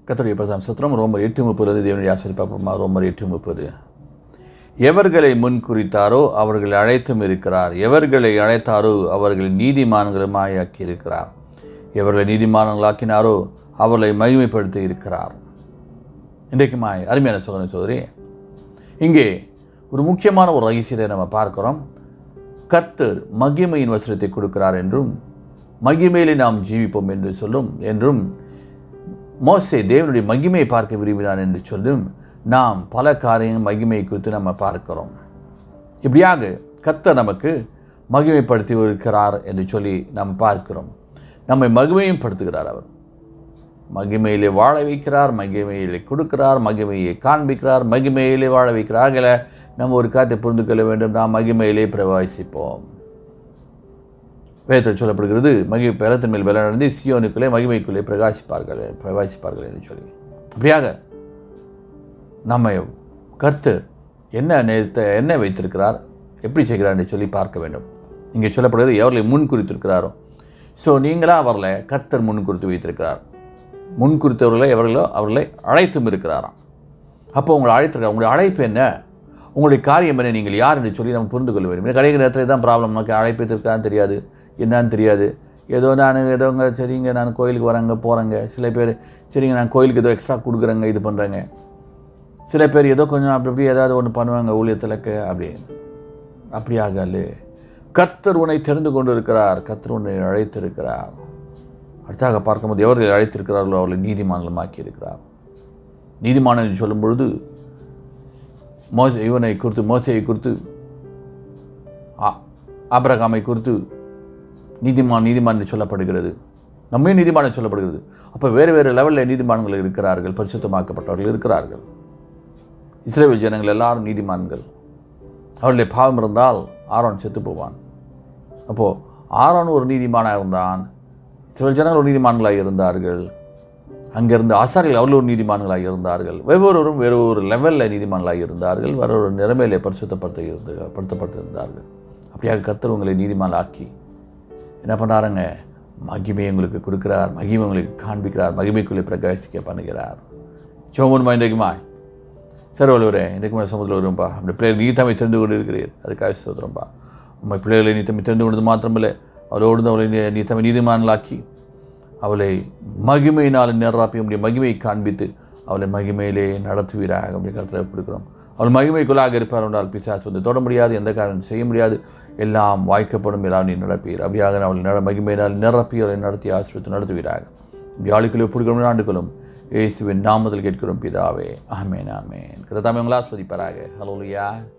கத்தருடைய பிரசாம் சுத்திரம் ரோமர் எட்டு முப்பது தேவனுடைய ஆசிரியர் பார்ப்போமா ரோமர் எட்டு முப்பது எவர்களை முன் குறித்தாரோ அவர்களை அழைத்தும் இருக்கிறார் எவர்களை அழைத்தாரோ அவர்களை நீதிமான்களுமாய் ஆக்கி இருக்கிறார் எவர்களை நீதிமான்களாக்கினாரோ அவர்களை மகிமைப்படுத்தி இருக்கிறார் இன்றைக்குமாய் அருமையான சோதனை சோதரி இங்கே ஒரு முக்கியமான ஒரு ரகசியத்தை நம்ம பார்க்கிறோம் கர்த்தர் மகிமையின் வசனத்தை கொடுக்கிறார் என்றும் மகிமையிலே நாம் ஜீவிப்போம் என்று சொல்லும் என்றும் மோசே தேவனுடைய மகிமையை பார்க்க விரும்பினான் என்று சொல்லும் நாம் பல காரியங்கள் மகிமை குறித்து நம்ம பார்க்கிறோம் இப்படியாக கர்த்தர் நமக்கு மகிமைப்படுத்தி இருக்கிறார் என்று சொல்லி நாம் பார்க்கிறோம் நம்மை மகிமையும் படுத்துகிறார் அவர் மகிமையிலே வாழ வைக்கிறார் மகிமையிலே கொடுக்கிறார் மகிமையை காண்பிக்கிறார் மகிமையிலே வாழ வைக்கிறார் ஆகல நம்ம ஒரு காரியத்தை புரிந்து கொள்ள வேண்டும் நாம் மகிமையிலே பிரவாசிப்போம் வேதத்தில் சொல்லப்படுகிறது மகிமை பலத்தின் மேல் பல நடந்து சியோனுக்குள்ளே மகிமைக்குள்ளே பிரகாசிப்பார்கள் பிரகாசிப்பார்கள் என்று சொல்லி அப்படியாக நம்ம கருத்து என்ன நேரத்தை என்ன வைத்திருக்கிறார் எப்படி செய்கிறார் என்று சொல்லி பார்க்க வேண்டும் இங்கே சொல்லப்படுகிறது எவர்களை முன் குறித்திருக்கிறாரோ ஸோ நீங்களாக வரல கர்த்தர் முன் குறித்து வைத்திருக்கிறார் முன் குறித்தவர்களை எவர்களோ அவர்களை அழைத்தும் இருக்கிறாராம் அப்போ உங்களை அழைத்திருக்கார் உங்களுடைய அழைப்பு என்ன உங்களுடைய காரியம் என்ன நீங்கள் யார் என்று சொல்லி நம்ம புரிந்து கொள்ள வேண்டும் கிடைக்கிற நேரத்தில் தான் ப்ராப்ளம் நமக்கு அழைப்பு இருக்கான்னு தெரியாது என்னன்னு தெரியாது ஏதோ நான் ஏதோங்க சரிங்க நான் கோயிலுக்கு வரேங்க போகிறேங்க சில பேர் சரிங்க நான் கோயிலுக்கு ஏதோ எக்ஸ்ட்ரா கொடுக்குறேங்க இது பண்ணுறேங்க சில பேர் ஏதோ கொஞ்சம் அப்படி அப்படி ஏதாவது ஒன்று பண்ணுவாங்க ஊழியத்திலக்கு அப்படி அப்படி ஆகல கர்த்தர் உன்னை தெரிந்து கொண்டு இருக்கிறார் கர்த்தர் உன்னை அழைத்திருக்கிறார் அடுத்தாக பார்க்கும்போது எவர்கள் அழைத்திருக்கிறார்களோ அவர்களை நீதிமான்களமாக்கி இருக்கிறார் நீதிமான் என்று சொல்லும் பொழுது மோச இவனை குறித்து மோசையை குறித்து ஆபரகாமை குறித்து நீதிமான் நீதிமான் என்று சொல்லப்படுகிறது நம்மே நீதிமான் சொல்லப்படுகிறது அப்போ வேறு வேறு லெவலில் நீதிமான்கள் இருக்கிறார்கள் பரிசுத்தமாக்கப்பட்டவர்கள் இருக்கிறார்கள் இஸ்ரேல் ஜனங்கள் எல்லாரும் நீதிமான்கள் அவருடைய பாவம் இருந்தால் ஆரோன் செத்து போவான் அப்போது ஆரோன் ஒரு நீதிமானாக இருந்தான் இஸ்ரேல் ஜனங்கள் ஒரு நீதிமான்களாக இருந்தார்கள் அங்கிருந்து ஆசாரிகள் அவர்கள் ஒரு நீதிமான்களாக இருந்தார்கள் ஒவ்வொருவரும் வேறு ஒரு லெவலில் நீதிமான்களாக இருந்தார்கள் வேற ஒரு நிலைமையிலே பரிசுத்தப்படுத்த இருந்து படுத்தப்பட்டிருந்தார்கள் அப்படியாக கர்த்தர் உங்களை நீதிமான்களாக்கி என்ன பண்ணுறாருங்க மகிமை உங்களுக்கு கொடுக்கிறார் மகிமை உங்களுக்கு காண்பிக்கிறார் மகிமைக்குள்ளே பிரகாசிக்க பண்ணுகிறார் சோமன் இன்றைக்குமா சரி வலுவரே இன்றைக்கு மேலே சமுதிரம் வரும்பா அப்படி பிள்ளைகள் நீ தம்மை தெரிந்து கொண்டு இருக்கிறீர் அதுக்காக சோதரம்பா உண்மை பிள்ளைகளை நீ தம்மை தெரிந்து கொண்டது மாத்திரமில்லை அவரோடு அவளை நீ- நீ தம்மை நீதிமான்களாக்கி அவளை மகிமையினால் நிரப்பி உடைய மகிமையை காண்பித்து அவளை மகிமையிலே நடத்துவீராக அப்படி கருத்தில் கொடுக்குறோம் அவள் மகிமைக்குள்ளாக இருப்பார் என்றால் பிசாசு வந்து தொட முடியாது எந்த காரணம் செய்ய முடியாது எல்லாம் வாய்க்கப்படும் எல்லாம் நீ நடப்பீர் அப்படியாக அவள் நட மகிமையினால் நிரப்பி அவளை நடத்தி ஆசிரியத்து நடத்துவீராக இப்படி ஆளுக்குள்ளே பிடிக்கணும் ஆண்டுகளும் இயேசுவின் நாமத்தில் கேட்கிறோம் பிதாவே ஆமேன் ஆமேன் கதை தமிழ் ஆஸ்வதிப்பாராக ஹலோலியா